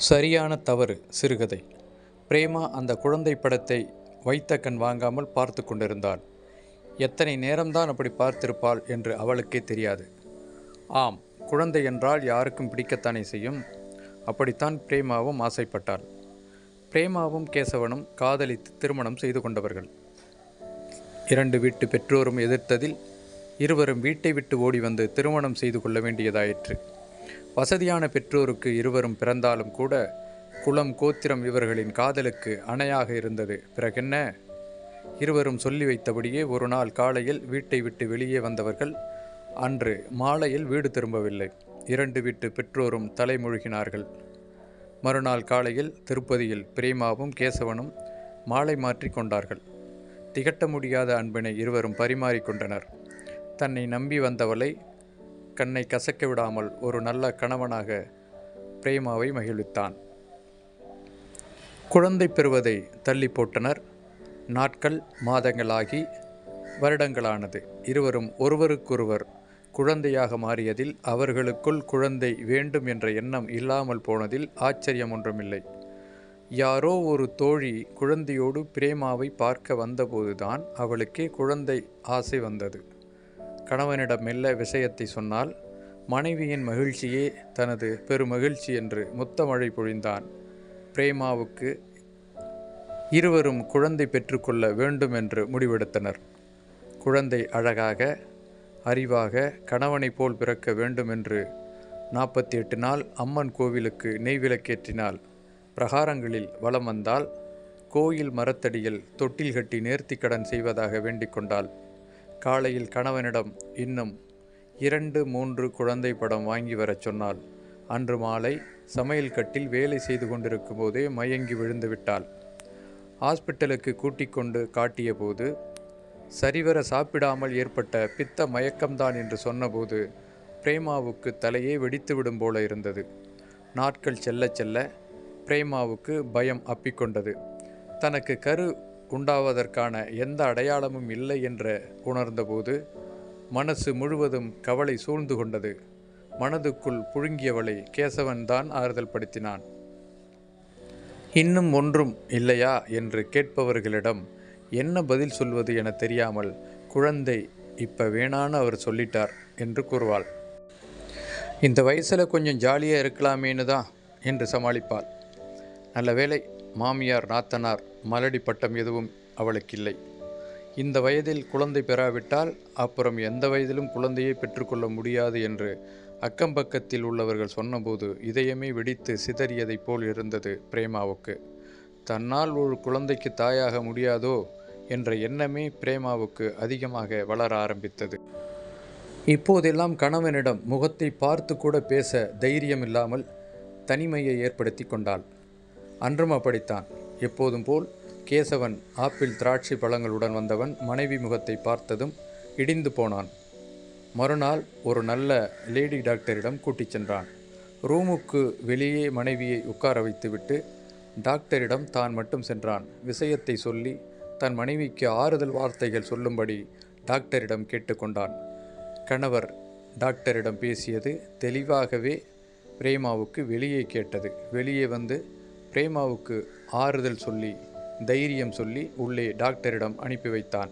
சரியான தவறு சிறுகதை பிரேமா அந்த குழந்தை படத்தை வைத்த கண் வாங்காமல் பார்த்து கொண்டிருந்தாள் எத்தனை நேரம்தான் அப்படி பார்த்திருப்பாள் என்று அவளுக்கே தெரியாது ஆம் குழந்தை என்றால் யாருக்கும் பிடிக்கத்தானே செய்யும் அப்படித்தான் பிரேமாவும் ஆசைப்பட்டாள் பிரேமாவும் கேசவனும் காதலித்து திருமணம் செய்து கொண்டவர்கள் இரண்டு வீட்டு பெற்றோரும் எதிர்த்ததில் இருவரும் வீட்டை விட்டு ஓடி வந்து திருமணம் செய்து கொள்ள வேண்டியதாயிற்று வசதியான பெற்றோருக்கு இருவரும் பிறந்தாலும் கூட குலம் கோத்திரம் இவர்களின் காதலுக்கு அணையாக இருந்தது பிறகென்ன இருவரும் சொல்லி வைத்தபடியே ஒரு நாள் காலையில் வீட்டை விட்டு வெளியே வந்தவர்கள் அன்று மாலையில் வீடு திரும்பவில்லை இரண்டு வீட்டு பெற்றோரும் தலைமுழுகினார்கள் மறுநாள் காலையில் திருப்பதியில் பிரேமாவும் கேசவனும் மாலை மாற்றி கொண்டார்கள் திகட்ட முடியாத அன்பினை இருவரும் பரிமாறிக்கொண்டனர் தன்னை நம்பி வந்தவளை கண்ணை கசக்க விடாமல் ஒரு நல்ல கணவனாக பிரேமாவை மகிழ்வித்தான் குழந்தை பெறுவதை தள்ளி போட்டனர் நாட்கள் மாதங்களாகி வருடங்களானது இருவரும் ஒருவருக்கொருவர் குழந்தையாக மாறியதில் அவர்களுக்குள் குழந்தை வேண்டும் என்ற எண்ணம் இல்லாமல் போனதில் ஆச்சரியம் ஒன்றுமில்லை யாரோ ஒரு தோழி குழந்தையோடு பிரேமாவை பார்க்க வந்தபோதுதான் அவளுக்கே குழந்தை ஆசை வந்தது கணவனிடம் மெல்ல விஷயத்தை சொன்னால் மனைவியின் மகிழ்ச்சியே தனது பெருமகிழ்ச்சி என்று முத்தமழை பொழிந்தான் பிரேமாவுக்கு இருவரும் குழந்தை பெற்றுக்கொள்ள வேண்டும் என்று முடிவெடுத்தனர் குழந்தை அழகாக அறிவாக கணவனைப் போல் பிறக்க வேண்டும் என்று நாற்பத்தி எட்டு நாள் அம்மன் கோவிலுக்கு நெய்விளக்கேற்றினாள் பிரகாரங்களில் வலம் வந்தால் கோயில் மரத்தடியில் தொட்டில் கட்டி நேர்த்திக்கடன் செய்வதாக வேண்டிக் கொண்டாள் காலையில் கணவனிடம் இன்னும் இரண்டு மூன்று குழந்தை படம் வாங்கி வரச் சொன்னாள் அன்று மாலை சமையல் கட்டில் வேலை செய்து கொண்டிருக்கும் போதே மயங்கி விழுந்து விட்டாள் ஹாஸ்பிட்டலுக்கு கூட்டிக் கொண்டு காட்டிய போது சரிவர சாப்பிடாமல் ஏற்பட்ட பித்த மயக்கம்தான் என்று சொன்னபோது பிரேமாவுக்கு தலையே வெடித்துவிடும் போல இருந்தது நாட்கள் செல்ல செல்ல பிரேமாவுக்கு பயம் அப்பிக்கொண்டது தனக்கு கரு உண்டாவதற்கான எந்த அடையாளமும் இல்லை என்ற உணர்ந்தபோது மனசு முழுவதும் கவலை சூழ்ந்து கொண்டது மனதுக்குள் புழுங்கியவளை கேசவன் தான் ஆறுதல் படுத்தினான் இன்னும் ஒன்றும் இல்லையா என்று கேட்பவர்களிடம் என்ன பதில் சொல்வது என தெரியாமல் குழந்தை இப்ப வேணான்னு அவர் சொல்லிட்டார் என்று கூறுவாள் இந்த வயசில் கொஞ்சம் ஜாலியாக இருக்கலாமேனு தான் என்று சமாளிப்பாள் நல்ல வேளை மாமியார் நாத்தனார் மலடி பட்டம் எதுவும் அவளுக்கு இல்லை இந்த வயதில் குழந்தை பெறாவிட்டால் அப்புறம் எந்த வயதிலும் குழந்தையை பெற்றுக்கொள்ள முடியாது என்று அக்கம் பக்கத்தில் உள்ளவர்கள் சொன்னபோது இதயமே வெடித்து சிதறியதைப் போல் இருந்தது பிரேமாவுக்கு தன்னால் ஒரு குழந்தைக்கு தாயாக முடியாதோ என்ற எண்ணமே பிரேமாவுக்கு அதிகமாக வளர ஆரம்பித்தது இப்போதெல்லாம் கணவனிடம் முகத்தை பார்த்து கூட பேச தைரியம் இல்லாமல் தனிமையை ஏற்படுத்தி கொண்டாள் அன்றும் அப்படித்தான் எப்போதும் போல் கேசவன் ஆப்பிள் திராட்சை பழங்களுடன் வந்தவன் மனைவி முகத்தை பார்த்ததும் இடிந்து போனான் மறுநாள் ஒரு நல்ல லேடி டாக்டரிடம் கூட்டிச் சென்றான் ரூமுக்கு வெளியே மனைவியை உட்கார வைத்துவிட்டு டாக்டரிடம் தான் மட்டும் சென்றான் விஷயத்தை சொல்லி தன் மனைவிக்கு ஆறுதல் வார்த்தைகள் சொல்லும்படி டாக்டரிடம் கேட்டுக்கொண்டான் கணவர் டாக்டரிடம் பேசியது தெளிவாகவே பிரேமாவுக்கு வெளியே கேட்டது வெளியே வந்து பிரேமாவுக்கு ஆறுதல் சொல்லி தைரியம் சொல்லி உள்ளே டாக்டரிடம் அனுப்பி வைத்தான்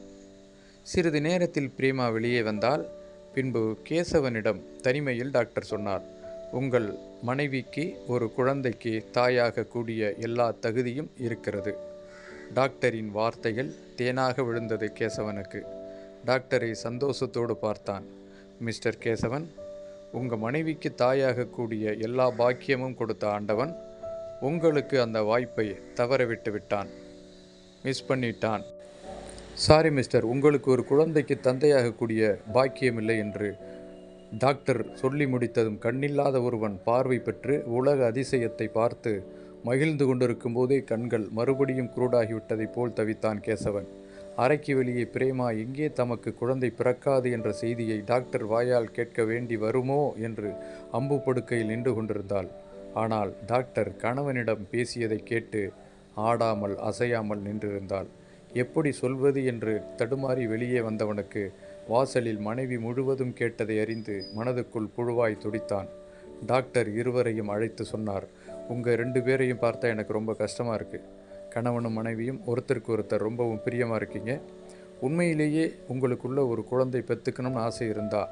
சிறிது நேரத்தில் பிரேமா வெளியே வந்தால் பின்பு கேசவனிடம் தனிமையில் டாக்டர் சொன்னார் உங்கள் மனைவிக்கு ஒரு குழந்தைக்கு தாயாக கூடிய எல்லா தகுதியும் இருக்கிறது டாக்டரின் வார்த்தைகள் தேனாக விழுந்தது கேசவனுக்கு டாக்டரை சந்தோஷத்தோடு பார்த்தான் மிஸ்டர் கேசவன் உங்கள் மனைவிக்கு தாயாக கூடிய எல்லா பாக்கியமும் கொடுத்த ஆண்டவன் உங்களுக்கு அந்த வாய்ப்பை தவற விட்டு விட்டான் மிஸ் பண்ணிட்டான் சாரி மிஸ்டர் உங்களுக்கு ஒரு குழந்தைக்கு தந்தையாகக்கூடிய பாக்கியமில்லை என்று டாக்டர் சொல்லி முடித்ததும் கண்ணில்லாத ஒருவன் பார்வை பெற்று உலக அதிசயத்தை பார்த்து மகிழ்ந்து கொண்டிருக்கும் போதே கண்கள் மறுபடியும் குருடாகிவிட்டதைப் போல் தவித்தான் கேசவன் அறைக்கு வெளியே பிரேமா எங்கே தமக்கு குழந்தை பிறக்காது என்ற செய்தியை டாக்டர் வாயால் கேட்க வேண்டி வருமோ என்று அம்பு படுக்கையில் நின்று கொண்டிருந்தாள் ஆனால் டாக்டர் கணவனிடம் பேசியதை கேட்டு ஆடாமல் அசையாமல் நின்றிருந்தாள் எப்படி சொல்வது என்று தடுமாறி வெளியே வந்தவனுக்கு வாசலில் மனைவி முழுவதும் கேட்டதை அறிந்து மனதுக்குள் புழுவாய் துடித்தான் டாக்டர் இருவரையும் அழைத்து சொன்னார் உங்கள் ரெண்டு பேரையும் பார்த்தா எனக்கு ரொம்ப கஷ்டமாக இருக்குது கணவனும் மனைவியும் ஒருத்தருக்கு ஒருத்தர் ரொம்பவும் பிரியமாக இருக்கீங்க உண்மையிலேயே உங்களுக்குள்ள ஒரு குழந்தை பெற்றுக்கணும்னு ஆசை இருந்தா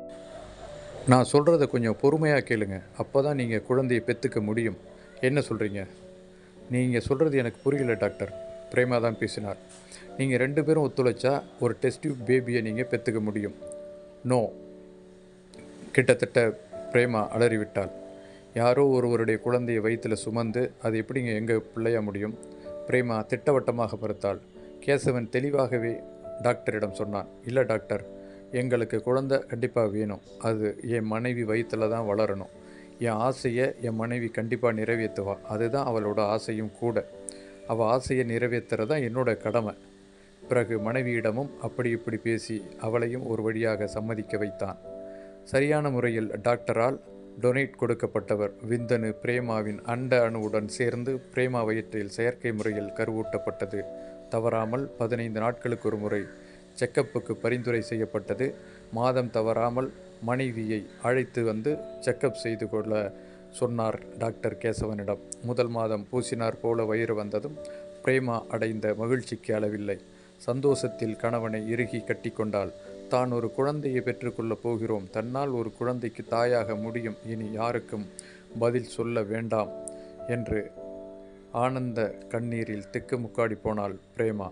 நான் சொல்கிறத கொஞ்சம் பொறுமையாக கேளுங்க அப்போ தான் நீங்கள் குழந்தையை பெற்றுக்க முடியும் என்ன சொல்கிறீங்க நீங்கள் சொல்கிறது எனக்கு புரியல டாக்டர் பிரேமா தான் பேசினார் நீங்கள் ரெண்டு பேரும் ஒத்துழைச்சா ஒரு டெஸ்ட் டியூப் பேபியை நீங்கள் பெற்றுக்க முடியும் நோ கிட்டத்தட்ட பிரேமா அலறிவிட்டாள் யாரோ ஒருவருடைய குழந்தையை வயிற்றில் சுமந்து அது எப்படிங்க எங்கள் பிள்ளைய முடியும் பிரேமா திட்டவட்டமாக மறுத்தாள் கேசவன் தெளிவாகவே டாக்டரிடம் சொன்னான் இல்லை டாக்டர் எங்களுக்கு குழந்தை கண்டிப்பாக வேணும் அது என் மனைவி வயிற்றில் தான் வளரணும் என் ஆசையை என் மனைவி கண்டிப்பாக நிறைவேற்றுவா அதுதான் அவளோட ஆசையும் கூட அவள் ஆசையை நிறைவேற்றுறது தான் என்னோட கடமை பிறகு மனைவியிடமும் அப்படி இப்படி பேசி அவளையும் ஒரு வழியாக சம்மதிக்க வைத்தான் சரியான முறையில் டாக்டரால் டொனேட் கொடுக்கப்பட்டவர் விந்தணு பிரேமாவின் அண்ட அணுவுடன் சேர்ந்து பிரேமா வயிற்றில் செயற்கை முறையில் கருவூட்டப்பட்டது தவறாமல் பதினைந்து நாட்களுக்கு ஒரு முறை செக்கப்புக்கு பரிந்துரை செய்யப்பட்டது மாதம் தவறாமல் மனைவியை அழைத்து வந்து செக்கப் செய்து கொள்ள சொன்னார் டாக்டர் கேசவனிடம் முதல் மாதம் பூசினார் போல வயிறு வந்ததும் பிரேமா அடைந்த மகிழ்ச்சிக்கு அளவில்லை சந்தோஷத்தில் கணவனை இறுகி கட்டிக்கொண்டாள் தான் ஒரு குழந்தையை பெற்றுக்கொள்ளப் போகிறோம் தன்னால் ஒரு குழந்தைக்கு தாயாக முடியும் இனி யாருக்கும் பதில் சொல்ல வேண்டாம் என்று ஆனந்த கண்ணீரில் திக்குமுக்காடி போனாள் பிரேமா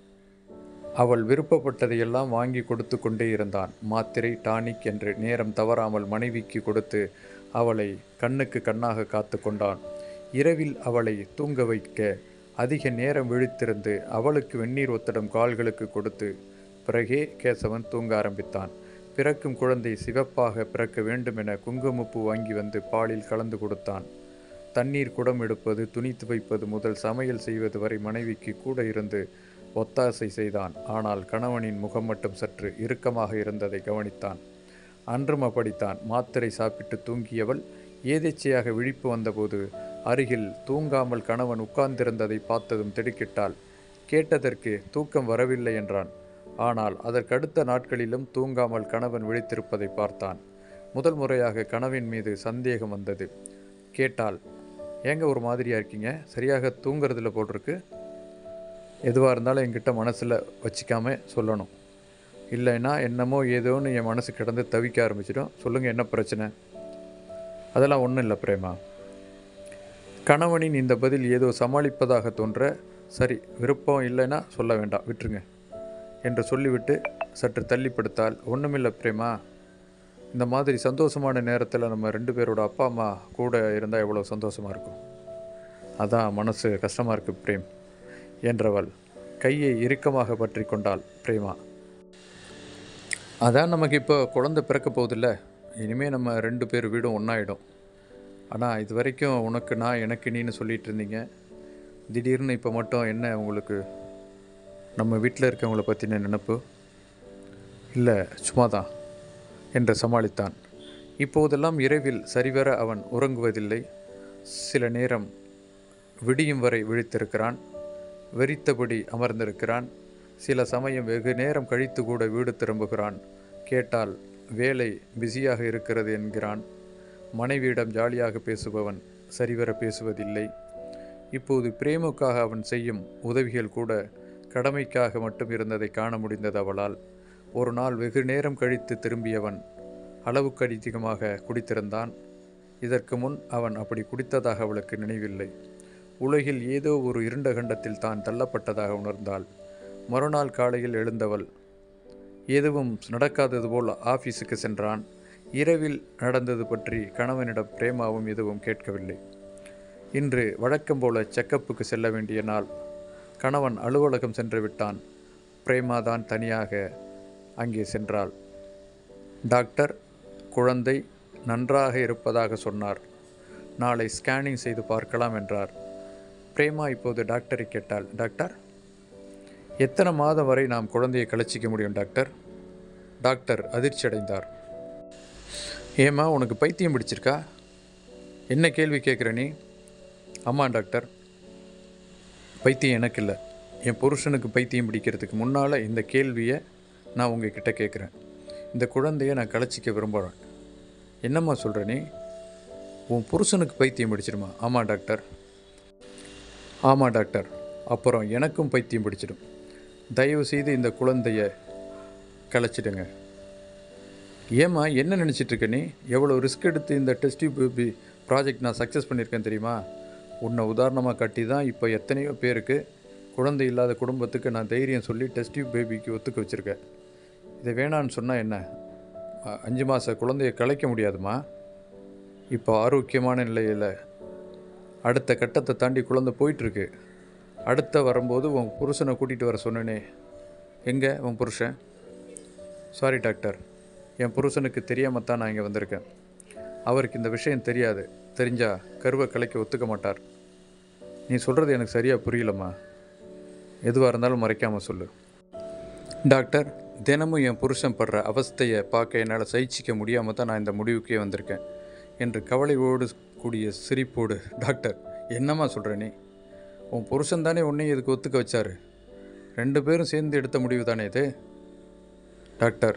அவள் விருப்பப்பட்டதையெல்லாம் வாங்கி கொடுத்து கொண்டே இருந்தான் மாத்திரை டானிக் என்று நேரம் தவறாமல் மனைவிக்கு கொடுத்து அவளை கண்ணுக்கு கண்ணாக காத்து கொண்டான் இரவில் அவளை தூங்க வைக்க அதிக நேரம் விழித்திருந்து அவளுக்கு வெந்நீர் ஒத்தடம் கால்களுக்கு கொடுத்து பிறகே கேசவன் தூங்க ஆரம்பித்தான் பிறக்கும் குழந்தை சிவப்பாக பிறக்க வேண்டுமென குங்குமப்பூ வாங்கி வந்து பாலில் கலந்து கொடுத்தான் தண்ணீர் குடம் எடுப்பது துணி துவைப்பது முதல் சமையல் செய்வது வரை மனைவிக்கு கூட இருந்து ஒத்தாசை செய்தான் ஆனால் கணவனின் முகம் மட்டும் சற்று இறுக்கமாக இருந்ததை கவனித்தான் அன்றும் அப்படித்தான் மாத்திரை சாப்பிட்டு தூங்கியவள் ஏதேச்சையாக விழிப்பு வந்தபோது அருகில் தூங்காமல் கணவன் உட்கார்ந்திருந்ததை பார்த்ததும் திடுக்கிட்டாள் கேட்டதற்கு தூக்கம் வரவில்லை என்றான் ஆனால் அதற்கடுத்த நாட்களிலும் தூங்காமல் கணவன் விழித்திருப்பதை பார்த்தான் முதல் முறையாக கனவின் மீது சந்தேகம் வந்தது கேட்டால் ஏங்க ஒரு மாதிரியா இருக்கீங்க சரியாக தூங்குறதுல போட்டிருக்கு எதுவாக இருந்தாலும் என்கிட்ட மனசில் வச்சிக்காம சொல்லணும் இல்லைன்னா என்னமோ ஏதோன்னு என் மனசு கிடந்து தவிக்க ஆரம்பிச்சிடும் சொல்லுங்கள் என்ன பிரச்சனை அதெல்லாம் ஒன்றும் இல்லை பிரேமா கணவனின் இந்த பதில் ஏதோ சமாளிப்பதாக தோன்ற சரி விருப்பம் இல்லைன்னா சொல்ல வேண்டாம் விட்டுருங்க என்று சொல்லிவிட்டு சற்று தள்ளிப்படுத்தால் ஒன்றுமில்லை பிரேமா இந்த மாதிரி சந்தோஷமான நேரத்தில் நம்ம ரெண்டு பேரோட அப்பா அம்மா கூட இருந்தால் எவ்வளோ சந்தோஷமாக இருக்கும் அதான் மனசு கஷ்டமாக இருக்குது பிரேம் என்றவள் கையை இறுக்கமாக பற்றி கொண்டாள் பிரேமா அதான் நமக்கு இப்போ குழந்தை பிறக்க போகுதில்ல இனிமேல் நம்ம ரெண்டு பேர் வீடும் ஒன்றாயிடும் ஆனால் இது வரைக்கும் உனக்கு நான் எனக்கு நீன்னு சொல்லிட்டு இருந்தீங்க திடீர்னு இப்போ மட்டும் என்ன உங்களுக்கு நம்ம வீட்டில் இருக்கவங்கள பற்றின நினப்பு இல்லை சும்மா தான் என்று சமாளித்தான் இப்போதெல்லாம் இரவில் சரிவர அவன் உறங்குவதில்லை சில நேரம் விடியும் வரை விழித்திருக்கிறான் வெறித்தபடி அமர்ந்திருக்கிறான் சில சமயம் வெகு நேரம் கழித்து கூட வீடு திரும்புகிறான் கேட்டால் வேலை பிஸியாக இருக்கிறது என்கிறான் மனைவியிடம் ஜாலியாக பேசுபவன் சரிவர பேசுவதில்லை இப்போது பிரேமுக்காக அவன் செய்யும் உதவிகள் கூட கடமைக்காக மட்டும் இருந்ததை காண முடிந்தது அவளால் ஒரு நாள் வெகு நேரம் கழித்து திரும்பியவன் அளவுக்கு அதிகமாக குடித்திருந்தான் இதற்கு முன் அவன் அப்படி குடித்ததாக அவளுக்கு நினைவில்லை உலகில் ஏதோ ஒரு இருண்ட கண்டத்தில் தான் தள்ளப்பட்டதாக உணர்ந்தாள் மறுநாள் காலையில் எழுந்தவள் எதுவும் நடக்காதது போல் ஆபீஸுக்கு சென்றான் இரவில் நடந்தது பற்றி கணவனிடம் பிரேமாவும் எதுவும் கேட்கவில்லை இன்று வழக்கம் போல செக்கப்புக்கு செல்ல வேண்டிய நாள் கணவன் அலுவலகம் சென்று விட்டான் பிரேமா தான் தனியாக அங்கே சென்றாள் டாக்டர் குழந்தை நன்றாக இருப்பதாக சொன்னார் நாளை ஸ்கேனிங் செய்து பார்க்கலாம் என்றார் பிரேமா இப்போது டாக்டரை கேட்டாள் டாக்டர் எத்தனை மாதம் வரை நாம் குழந்தையை கழிச்சிக்க முடியும் டாக்டர் டாக்டர் அதிர்ச்சி அடைந்தார் ஏம்மா உனக்கு பைத்தியம் பிடிச்சிருக்கா என்ன கேள்வி கேட்குற நீ ஆமாம் டாக்டர் பைத்தியம் எனக்கு இல்லை என் புருஷனுக்கு பைத்தியம் பிடிக்கிறதுக்கு முன்னால் இந்த கேள்வியை நான் உங்ககிட்ட கேட்குறேன் இந்த குழந்தைய நான் கலைச்சிக்க விரும்புகிறேன் என்னம்மா சொல்கிற நீ உன் புருஷனுக்கு பைத்தியம் பிடிச்சிடுமா ஆமாம் டாக்டர் ஆமாம் டாக்டர் அப்புறம் எனக்கும் பைத்தியம் பிடிச்சிடும் தயவு செய்து இந்த குழந்தைய கலைச்சிடுங்க ஏம்மா என்ன நினச்சிட்டு இருக்க நீ எவ்வளோ ரிஸ்க் எடுத்து இந்த டெஸ்ட் பேபி ப்ராஜெக்ட் நான் சக்ஸஸ் பண்ணியிருக்கேன் தெரியுமா உன்னை உதாரணமாக காட்டி தான் இப்போ எத்தனையோ பேருக்கு குழந்தை இல்லாத குடும்பத்துக்கு நான் தைரியம் சொல்லி டெஸ்ட் பேபிக்கு ஒத்துக்க வச்சுருக்கேன் இதை வேணான்னு சொன்னால் என்ன அ- அஞ்சு மாத குழந்தைய கலைக்க முடியாதுமா இப்போ ஆரோக்கியமான நிலையில் அடுத்த கட்டத்தை தாண்டி குழந்தை போயிட்டுருக்கு அடுத்த வரும்போது உன் புருஷனை கூட்டிகிட்டு வர சொன்னனே எங்கே உன் புருஷன் சாரி டாக்டர் என் புருஷனுக்கு தெரியாம தான் நான் இங்கே வந்திருக்கேன் அவருக்கு இந்த விஷயம் தெரியாது தெரிஞ்சா கருவை கலைக்க ஒத்துக்க மாட்டார் நீ சொல்கிறது எனக்கு சரியாக புரியலம்மா எதுவாக இருந்தாலும் மறைக்காமல் சொல்லு டாக்டர் தினமும் என் புருஷன் படுற அவஸ்தையை பார்க்க என்னால் சகிச்சிக்க முடியாமல் தான் நான் இந்த முடிவுக்கே வந்திருக்கேன் என்று கவலையோடு கூடிய சிரிப்போடு டாக்டர் என்னம்மா சொல்கிற நீ உன் புருஷன் தானே உன்னையும் இதுக்கு ஒத்துக்க வச்சாரு ரெண்டு பேரும் சேர்ந்து எடுத்த முடிவு தானே இது டாக்டர்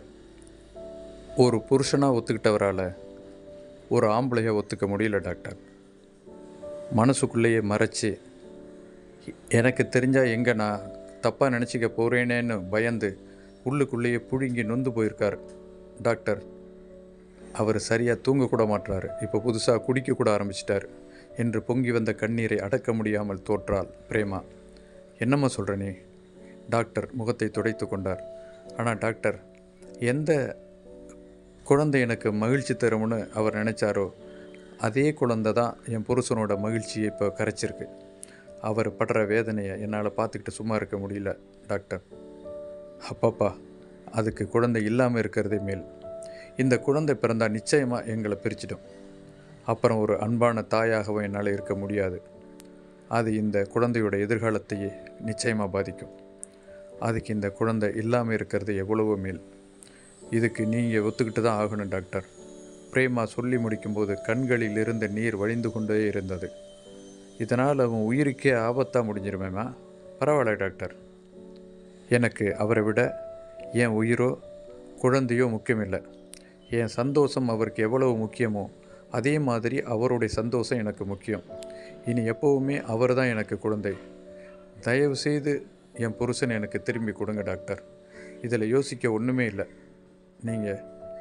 ஒரு புருஷனாக ஒத்துக்கிட்டவரால் ஒரு ஆம்பளையை ஒத்துக்க முடியல டாக்டர் மனசுக்குள்ளேயே மறைச்சி எனக்கு தெரிஞ்சால் எங்கே நான் தப்பாக நினச்சிக்க போகிறேனேன்னு பயந்து உள்ளுக்குள்ளேயே புழுங்கி நொந்து போயிருக்கார் டாக்டர் அவர் சரியாக தூங்கக்கூட மாட்றாரு இப்போ புதுசாக குடிக்க கூட ஆரம்பிச்சிட்டார் என்று பொங்கி வந்த கண்ணீரை அடக்க முடியாமல் தோற்றாள் பிரேமா என்னம்மா சொல்கிற நீ டாக்டர் முகத்தை துடைத்து கொண்டார் ஆனால் டாக்டர் எந்த குழந்தை எனக்கு மகிழ்ச்சி தரும்னு அவர் நினச்சாரோ அதே குழந்தை தான் என் புருஷனோட மகிழ்ச்சியை இப்போ கரைச்சிருக்கு அவர் படுற வேதனையை என்னால் பார்த்துக்கிட்டு சும்மா இருக்க முடியல டாக்டர் அப்பப்பா அதுக்கு குழந்தை இல்லாமல் இருக்கிறதே மேல் இந்த குழந்தை பிறந்தால் நிச்சயமாக எங்களை பிரிச்சிடும் அப்புறம் ஒரு அன்பான தாயாகவும் என்னால் இருக்க முடியாது அது இந்த குழந்தையோட எதிர்காலத்தையே நிச்சயமாக பாதிக்கும் அதுக்கு இந்த குழந்தை இல்லாமல் இருக்கிறது எவ்வளவோ மேல் இதுக்கு நீங்கள் ஒத்துக்கிட்டு தான் ஆகணும் டாக்டர் பிரேமா சொல்லி முடிக்கும்போது கண்களில் இருந்த நீர் வழிந்து கொண்டே இருந்தது இதனால் அவன் உயிருக்கே ஆபத்தாக முடிஞ்சிருமேம்மா பரவாயில்ல டாக்டர் எனக்கு அவரை விட என் உயிரோ குழந்தையோ முக்கியமில்லை என் சந்தோஷம் அவருக்கு எவ்வளவு முக்கியமோ அதே மாதிரி அவருடைய சந்தோஷம் எனக்கு முக்கியம் இனி எப்போவுமே அவர் தான் எனக்கு குழந்தை தயவு செய்து என் புருஷன் எனக்கு திரும்பி கொடுங்க டாக்டர் இதில் யோசிக்க ஒன்றுமே இல்லை நீங்கள்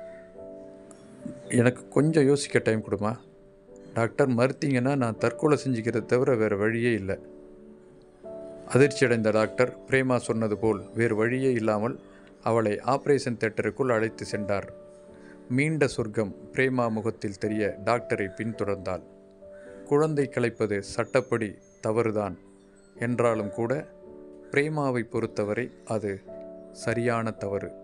எனக்கு கொஞ்சம் யோசிக்க டைம் கொடுமா டாக்டர் மறுத்தீங்கன்னா நான் தற்கொலை செஞ்சுக்கிறத தவிர வேறு வழியே இல்லை அதிர்ச்சியடைந்த டாக்டர் பிரேமா சொன்னது போல் வேறு வழியே இல்லாமல் அவளை ஆபரேஷன் தேட்டருக்குள் அழைத்து சென்றார் மீண்ட சொர்க்கம் பிரேமா முகத்தில் தெரிய டாக்டரை பின்தொடர்ந்தாள் குழந்தை கலைப்பது சட்டப்படி தவறுதான் என்றாலும் கூட பிரேமாவை பொறுத்தவரை அது சரியான தவறு